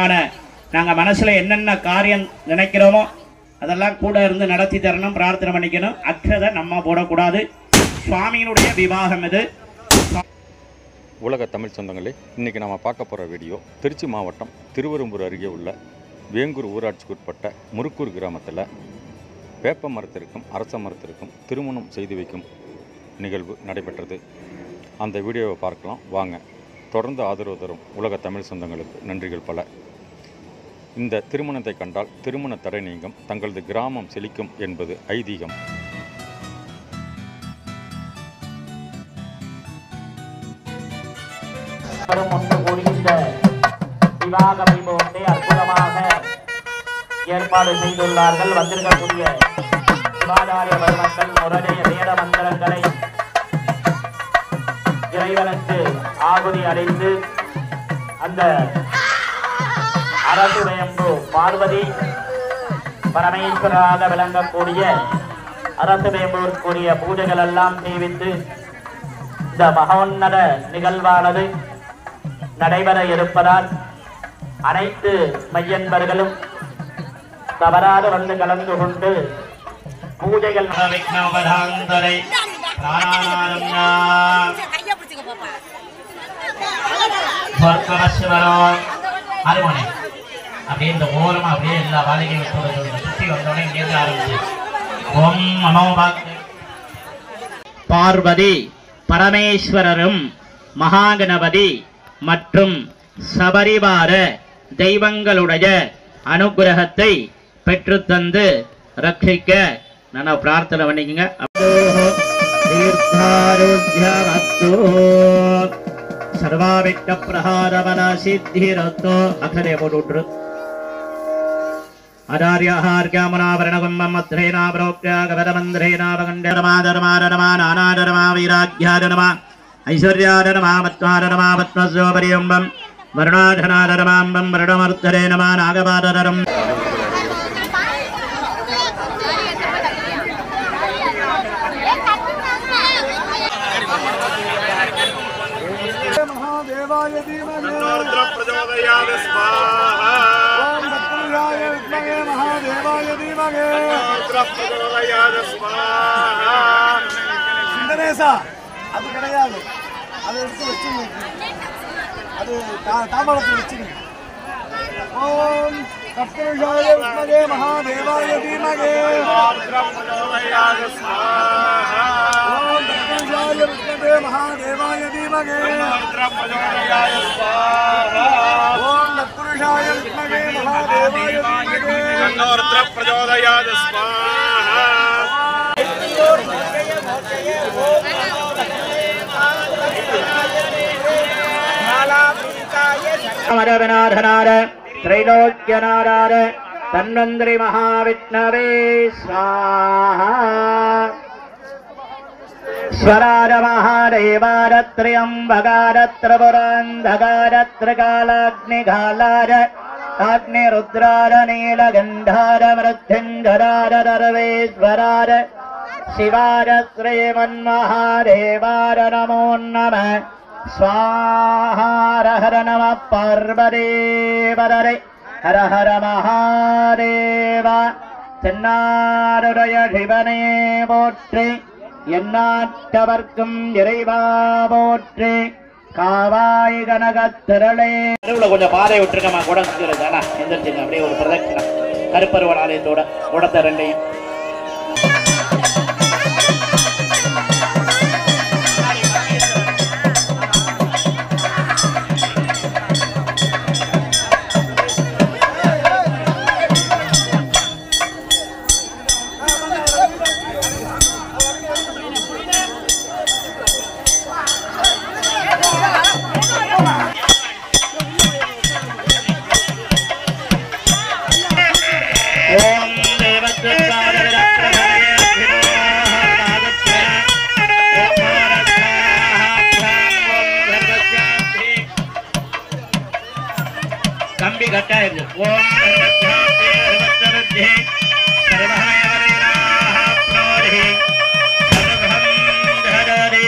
விதமான நாங்கள் மனசில் என்னென்ன காரியம் நினைக்கிறோமோ அதெல்லாம் கூட இருந்து நடத்தி தரணும் பிரார்த்தனை பண்ணிக்கணும் அக்ஷதை நம்ம போடக்கூடாது சுவாமியினுடைய விவாகம் இது உலக தமிழ் சொந்தங்களே இன்றைக்கி நம்ம பார்க்க போகிற வீடியோ திருச்சி மாவட்டம் திருவெரும்பூர் அருகே உள்ள வேங்கூர் ஊராட்சிக்குட்பட்ட முருக்கூர் கிராமத்தில் வேப்ப மரத்திற்கும் அரச மரத்திற்கும் திருமணம் செய்து வைக்கும் நிகழ்வு நடைபெற்றது அந்த வீடியோவை பார்க்கலாம் வாங்க தொடர்ந்து ஆதரவு தரும் உலக தமிழ் சொந்தங்களுக்கு நன்றிகள் பல இந்த திருமணத்தை கண்டால் திருமண தடை நீங்கும் தங்களது கிராமம் செழிக்கும் என்பது ஐதீகம் வரும் ஒன்று கூடி இந்த விவாக வைபவத்தை அற்புதமாக ஏற்பாடு செய்துள்ளார்கள் வந்திருக்கக்கூடிய சிவாச்சாரிய பெருமக்கள் முறைய வேத மந்திரங்களை இறைவனுக்கு ஆகுதி அடைந்து அந்த அரசு வேம்பு பார்வதி பரமேஸ்வராக விளங்கக்கூடிய அரசு வேம்பூருக்குரிய பூஜைகள் எல்லாம் செய்வித்து இந்த மகோன்னத நிகழ்வானது நடைபெற இருப்பதால் அனைத்து மையன்பர்களும் தவறாது வந்து கலந்து கொண்டு பூஜைகள் விக்னோபதாந்தரை கையை பிடிச்சுக்க பாப்பா அருமனை அப்படியே இந்த ஓரமா அப்படியே எல்லா வாழையும் சுத்தி வந்தோடனே இங்கேருந்து ஆரம்பிச்சு ஓம் மனோபாக் பார்வதி பரமேஸ்வரரும் மகாகணபதி மற்றும் சபரிவார தெய்வங்களுடைய அனுகிரகத்தை பெற்றுத்தந்து ரட்சிக்க நான் பிரார்த்தனை பண்ணிக்கங்க தீர்த்தாரோக்கியமஸ்து சர்வாவிட்ட பிரகாரவன சித்திரத்தோ அகரே போட்டு ஆச்சாரியார்காமனாபரணகும்பமத்ரேனாபரோக்யாகவரமந்திரேனாபகண்டரமாதரமாரமா ஐஸ்வர்யாரமாமத்வாரமாபத்மஸ்யோபரியும்பம் வருணாதனாதரமாம்பம் வருணமர்த்தரே நமா நாகபாதரம் महादेवाय धीमहि प्रचोदयाद स्वाहा ॐ तत्पुरुषाय विद्महे महादेवाय धीमहि प्रचोदयाद स्वाहा சிந்தனேசா அது கிடையாது அதை எடுத்து வச்சுங்க அது தா- தாம்பாளத்தில் வச்சுங்க ஓம் தத்புருஷாய வித்மகே மகாதேவாய தீமகே प्रचोदयाद स्वाहा ஓம் தத்புருஷாய வித்மகே மகாதேவாய தீமகே प्रचोदयाद स्वाहा ஓம் தத்புருஷாய வித்மகே மகாதேவாய தீமகே तन्नोर्द्र प्रचोदयाद स्वाहा அமரவநாதனார திரைலோக்கியநாதார தன்வந்திரி மகாவிஷ்ணவே ஸ்வாஹா ஸ்வரார மகாதேவாரத்ரியம்பகார திரிபுராந்தகார திரிகாலாக்னிகாலார அக்னிருத்ரார நீலகண்டார மிருத்யுஞ்சரார சர்வேஸ்வரார சிவார ஸ்ரீமன்மகாதேவார நமோ நம ஸ்வாஹார ஹர நம பார்வதேவரரை ஹர ஹர மகாதேவா தென்னாருடைய சிவனே போற்றி எந்நாட்டவர்க்கும் இறைவா போற்றி காவாய் கனகத் திரளே கொஞ்சம் பாதை விட்டுருக்கமா கூட தானா எந்திரிச்சுங்க அப்படியே ஒரு பிரதட்சணம் கருப்பருவன் ஆலயத்தோட கூடத்தை ரெண்டையும் ஓம் தேவத்வத்வார விரக்ரமணே சிவோஹ பாதத்வ கம்பி கட்டாயிருது ஓம் சர்வஜாதி சர்வத்தருத்தி சர்வமயவரேனாப்னோதி சர்வம் தரதி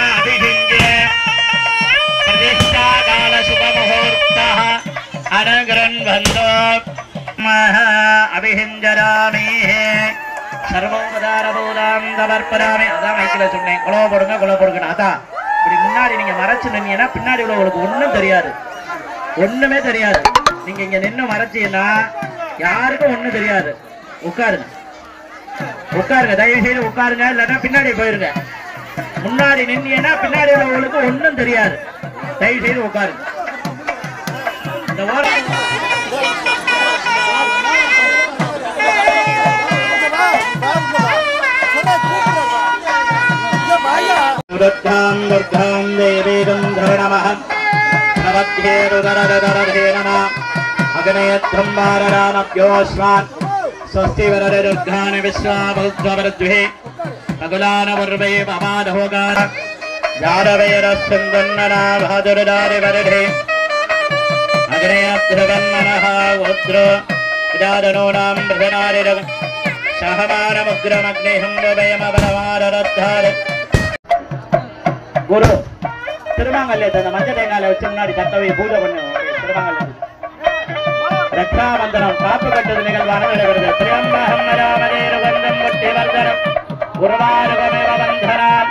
சூக்ஷ்மாபிஷிஞ்ய பிரதிஷ்டாகால சுபமுகூர்த்தः அனக அகிரன்வந்தோ மஹா அபிஹிஞ்சராமி சர்வோபதாரபூதாம் தவர்ப்பராமி அதான் மைக்கில் சொன்னேன் குலவை போடுங்க குலவை போடுங்க அதான் இப்படி முன்னாடி நீங்க மறைச்சு நின்னீங்கன்னா பின்னாடி உள்ளவங்களுக்கு ஒண்ணும் தெரியாது ஒண்ணுமே தெரியாது நீங்க இங்க நின்னு மறைச்சீங்கன்னா யாருக்கும் ஒண்ணும் தெரியாது உட்காருங்க உட்காருங்க தயவு செய்து உட்காருங்க இல்லைன்னா பின்னாடி போயிருங்க முன்னாடி நின்னீங்கன்னா பின்னாடி உள்ளவங்களுக்கு ஒண்ணும் தெரியாது தயவு செய்து உட்காருங்க இந்த ஓரம் दुर्गां दुर्गां देवीं धरणमहं नवध्येरुदरदरधे नमः अग्नयत्रम्बाररामभ्योऽस्मान् स्वस्ति वरदुर्गान् विश्वाभुद्वरद्विः अकुलानवर्वे ममाधोगार यादवेरस्सन्दन्नना भादुरदारि वरदे अग्नयत्रवन्ननः उद्र विदादनूनां प्रधनारिरव सहमानमुग्रमग्निहं वयमबलमाररद्धार குரு திருமாங்கல்யத்தை அந்த மஞ்சள் தேங்காயில வச்சு முன்னாடி தட்டவை பூஜை பண்ணு திருமாங்கல்யம் ரக்ஷாபந்தனம் காப்பு கட்டுறது நிகழ்வான நடைபெறுது திரியம்பகம் நராமதேரு வந்தம் முட்டி வர்தனம் குருவாருகமேவ பந்தனான்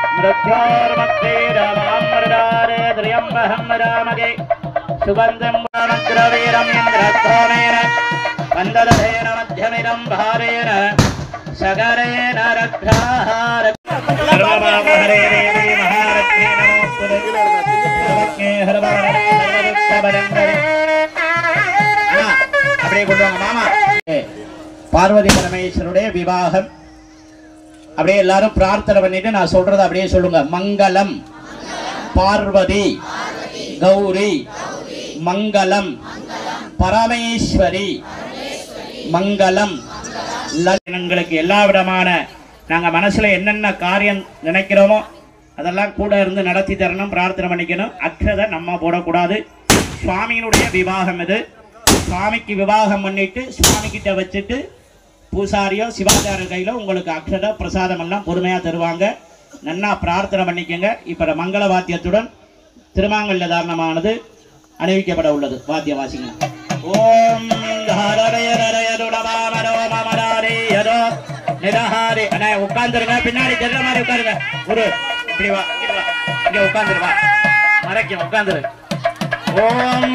மிருத்யோர்மக்தீரமாமிருதாரே திரியம்பகம் நராமகே சுகந்தம் மக்ரவீரம் இந்திரத்ரோமேன வந்ததேன மத்தியமிதம் பாரேன சகரேன ரக்ஷாஹார சர்வமாபஹரே தேவி மகாலட்சுமி நமோஸ்துதே சர்வஜ்ஞே ஹரவரணே சர்வதுக்கபரங்கரே அண்ணா, அப்படியே கொண்டு வாங்க மாமா பார்வதி பரமேஸ்வருடைய விவாகம் அப்படியே எல்லாரும் பிரார்த்தனை பண்ணிட்டு நான் சொல்றதை அப்படியே சொல்லுங்க மங்களம் பார்வதி கௌரி மங்களம் பரமேஸ்வரி மங்களம் லக்னங்களுக்கு எல்லா விதமான நாங்க மனசுல என்னென்ன காரியம் நினைக்கிறோமோ அதெல்லாம் கூட இருந்து நடத்தி தரணும் பிரார்த்தனை பண்ணிக்கணும் அக்ஷதை நம்ம போடக்கூடாது சுவாமியினுடைய விவாகம் இது சுவாமிக்கு விவாகம் பண்ணிட்டு சுவாமி கிட்ட வச்சுட்டு பூசாரியோ சிவாச்சாரியர் கையில உங்களுக்கு அக்ஷத பிரசாதம் எல்லாம் பொறுமையா தருவாங்க நன்னா பிரார்த்தனை பண்ணிக்கங்க இப்ப மங்கள வாத்தியத்துடன் திருமாங்கல்ய தாரணமானது அணிவிக்கப்பட உள்ளது வாத்திய வாசிங்க ஓம் தாரரயரயருடமாமரோமமராரேயரோ நிதஹாரி அண்ணா உட்கார்ந்துருங்க பின்னாடி தெரிற மாதிரி உட்காருங்க ஒரு இப்படி வா இங்க வா இங்க உட்கார்ந்துரு வா மறைக்கும் உட்கார்ந்துரு ஓம்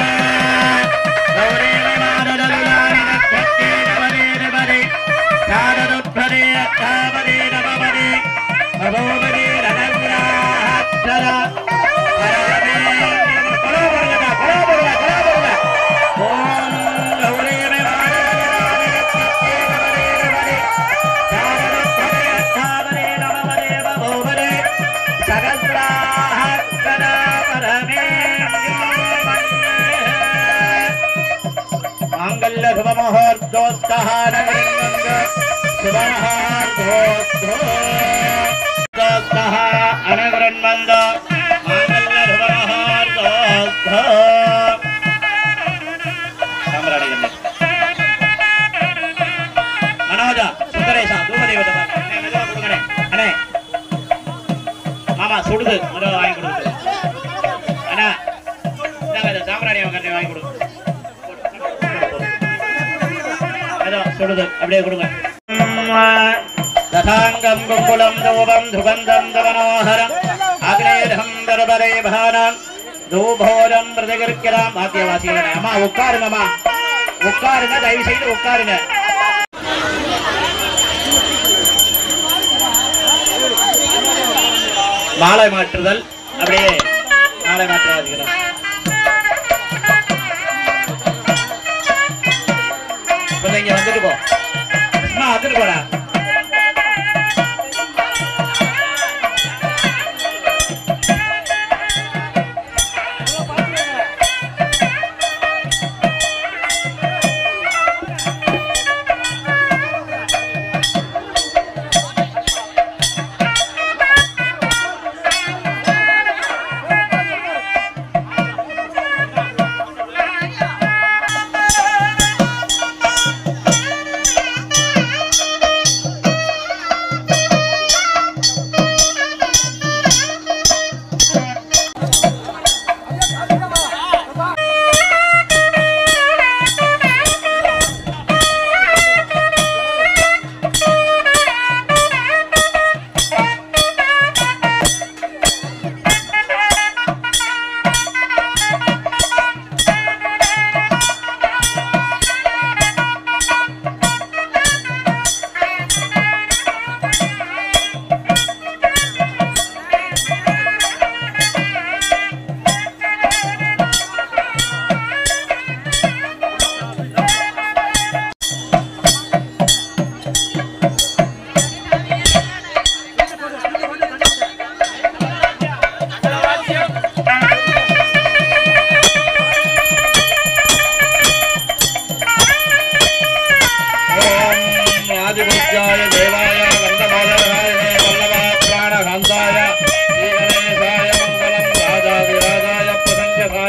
கௌரி நமாததலுலானி நட்சத்திர வரே நவரே சாரதுத்வரே அத்தாவரே நவவரே பவோவரே ரணகுராஹத்ரா பரமே கொலோ போடுங்கடா கொலோ போடுங்க கொலோ போடுங்க ஓம் கௌரி நமாததலுலானி நட்சத்திர வரே நவரே சாரதுத்வரே அத்தாவரே நவவரே பவோவரே சகஸ்ராஹத்ரா பரமே மாங்கல்ய சுபமுகூர்த்தோஸ்தः நகரங்கங்க சுபமுகூர்த்தோஸ்தः அனகரன்மந்த மாங்கல்ய சுபமுகூர்த்தோஸ்தः சாம்ராணிகள் மனோஜா சுந்தரேஷா தூபதேவத மெதுவா கொடுங்கண்ணே அண்ணே மாமா சுடுது முதல்ல வாங்கி கொடுங்க அண்ணா இந்தாங்க இந்த சாம்பிராணி அவங்க வாங்கி கொடுங்க ஏதோ சுடுது அப்படியே கொடுங்க ததாங்கம் குங்குலம் தூபம் துகந்தம் தவனோஹரம் அக்னேதம் தரபரே பானம் தூபோரம் பிரதிகரிக்கிறாம் வாத்தியவாசிகளே அம்மா உட்காருங்கம்மா உட்காருங்க தயவு செய்து உட்காருங்க மாலை மாற்றுதல் அப்படியே மாலை மாற்றுவாதிக்கிறோம் கொஞ்சம் இங்க வந்துட்டு போ அம்மா வந்துட்டு போடா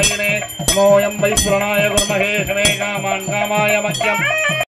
நமோயம் வைஸ்வரனாய குருமகே சமே காமான் காமாய மக்கியம்